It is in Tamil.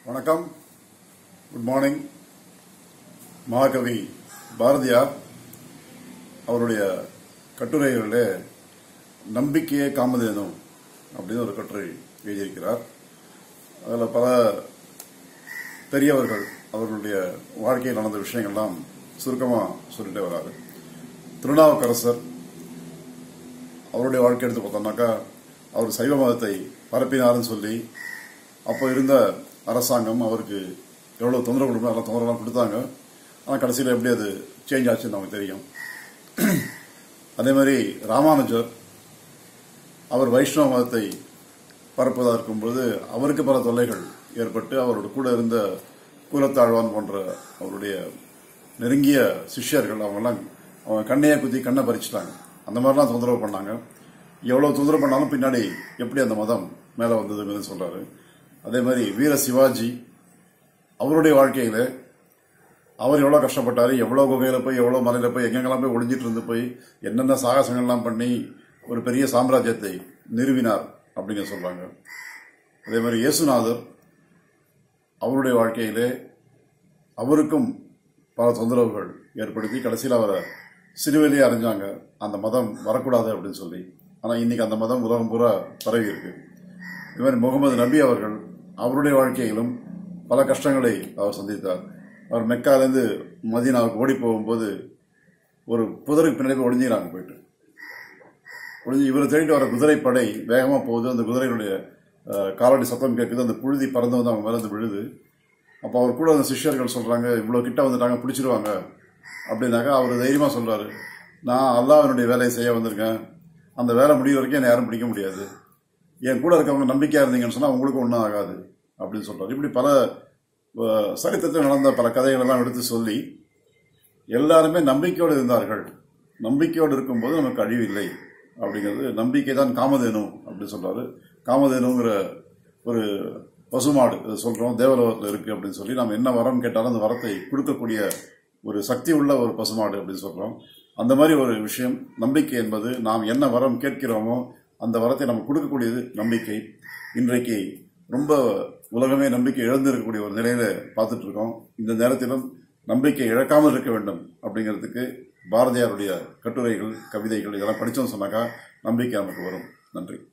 வணக்கம் குட் மார்னிங் மகாகவி பாரதியார் அவருடைய கட்டுரைகளிலே நம்பிக்கையே காமதேனும் அப்படின்னு ஒரு கட்டுரை எழுதியிருக்கிறார் அதில் பல பெரியவர்கள் அவர்களுடைய வாழ்க்கையில் நடந்த விஷயங்கள்லாம் சுருக்கமாக சொல்லிட்டே வராரு திருநாவுக்கரசர் அவருடைய வாழ்க்கை எடுத்து பார்த்தோம்னாக்கா அவர் சைவ மதத்தை பரப்பினார்னு சொல்லி அப்போ இருந்த அரசாங்கம் அவருக்கு எவ்வளோ தொந்தரவு கொடுக்கணும் அதெல்லாம் தொந்தரவுலாம் கொடுத்தாங்க ஆனால் கடைசியில் எப்படி அது சேஞ்ச் ஆச்சுன்னு நமக்கு தெரியும் அதே மாதிரி ராமானுஜர் அவர் வைஷ்ணவ மதத்தை பரப்புவதாக இருக்கும்பொழுது அவருக்கு பல தொல்லைகள் ஏற்பட்டு அவரோட கூட இருந்த கூலத்தாழ்வான் போன்ற அவருடைய நெருங்கிய சிஷ்யர்கள் அவங்கெல்லாம் அவங்க கண்ணையே குத்தி கண்ணை பறிச்சுட்டாங்க அந்த மாதிரிலாம் தொந்தரவு பண்ணாங்க எவ்வளவு தொந்தரவு பண்ணாலும் பின்னாடி எப்படி அந்த மதம் மேலே வந்ததுங்கிறது சொல்றாரு அதே மாதிரி வீர சிவாஜி அவருடைய வாழ்க்கையில அவர் எவ்வளவு கஷ்டப்பட்டாரு எவ்வளவு குகையில போய் எவ்வளவு மலையில போய் எங்கெங்கெல்லாம் போய் ஒளிஞ்சிட்டு இருந்து போய் என்னென்ன சாகசங்கள்லாம் பண்ணி ஒரு பெரிய சாம்ராஜ்யத்தை நிறுவினார் அப்படின்னு சொல்றாங்க அதே மாதிரி இயேசுநாதர் அவருடைய வாழ்க்கையிலே அவருக்கும் பல தொந்தரவுகள் ஏற்படுத்தி கடைசியில் அவரை சிறுவெளியே அறிஞ்சாங்க அந்த மதம் வரக்கூடாது அப்படின்னு சொல்லி ஆனால் இன்னைக்கு அந்த மதம் உலகம் பூரா பரவி இருக்கு இது மாதிரி முகமது நபி அவர்கள் அவருடைய வாழ்க்கையிலும் பல கஷ்டங்களை அவர் சந்தித்தார் அவர் மெக்காலேருந்து மதீனாவுக்கு ஓடி போகும்போது ஒரு புதருக்கு பின்னாடி போய் ஒளிஞ்சிக்கிறாங்க போயிட்டு ஒளிஞ்சு இவரை தேடிட்டு வர குதிரை படை வேகமாக போகுது அந்த குதிரைகளுடைய அஹ், காலடி சத்தம் கேட்குது அந்த புழுதி பறந்து வந்து அவங்க மேலே வந்து விழுது அப்போ அவர் கூட அந்த சிஷ்யர்கள் சொல்றாங்க இவ்வளோ கிட்ட வந்துட்டாங்க பிடிச்சிருவாங்க அப்படின்னாக்கா அவர் தைரியமா சொல்றாரு நான் அல்லாஹ்வினுடைய வேலையை செய்ய வந்திருக்கேன் அந்த வேலை முடிய வரைக்கும் என்னை யாரும் பிடிக்க முடியாது என் கூட இருக்கவங்க நம்பிக்கையா இருந்தீங்கன்னு சொன்னா உங்களுக்கு ஒன்றும் ஆகாது அப்படின்னு சொல்றாரு இப்படி பல அஹ், சரித்திரத்தில் நடந்த பல கதைகள் எல்லாம் எடுத்து சொல்லி எல்லாருமே நம்பிக்கையோடு இருந்தார்கள் நம்பிக்கையோடு இருக்கும்போது நமக்கு அழிவு இல்லை அப்படிங்கிறது நம்பிக்கை தான் காமதேனு அப்படின்னு சொல்றாரு காமதேனுங்கிற ஒரு பசுமாடு இதை சொல்றோம் தேவலோகத்தில் இருக்கு அப்படின்னு சொல்லி நம்ம என்ன வரம் கேட்டாலும் அந்த வரத்தை கொடுக்கக்கூடிய ஒரு சக்தி உள்ள ஒரு பசுமாடு அப்படின்னு சொல்றோம் அந்த மாதிரி ஒரு விஷயம் நம்பிக்கை என்பது நாம் என்ன வரம் கேட்கிறோமோ அந்த வரத்தை நம்ம கொடுக்கக்கூடியது நம்பிக்கை இன்றைக்கு ரொம்ப உலகமே நம்பிக்கை இழந்திருக்கக்கூடிய ஒரு நிலையில பார்த்துட்டு இருக்கோம் இந்த நேரத்திலும் நம்பிக்கை இழக்காமல் இருக்க வேண்டும் அப்படிங்கிறதுக்கு பாரதியாருடைய கட்டுரைகள் கவிதைகள் இதெல்லாம் படிச்சோம்னு சொன்னாக்கா நம்பிக்கை நமக்கு வரும் நன்றி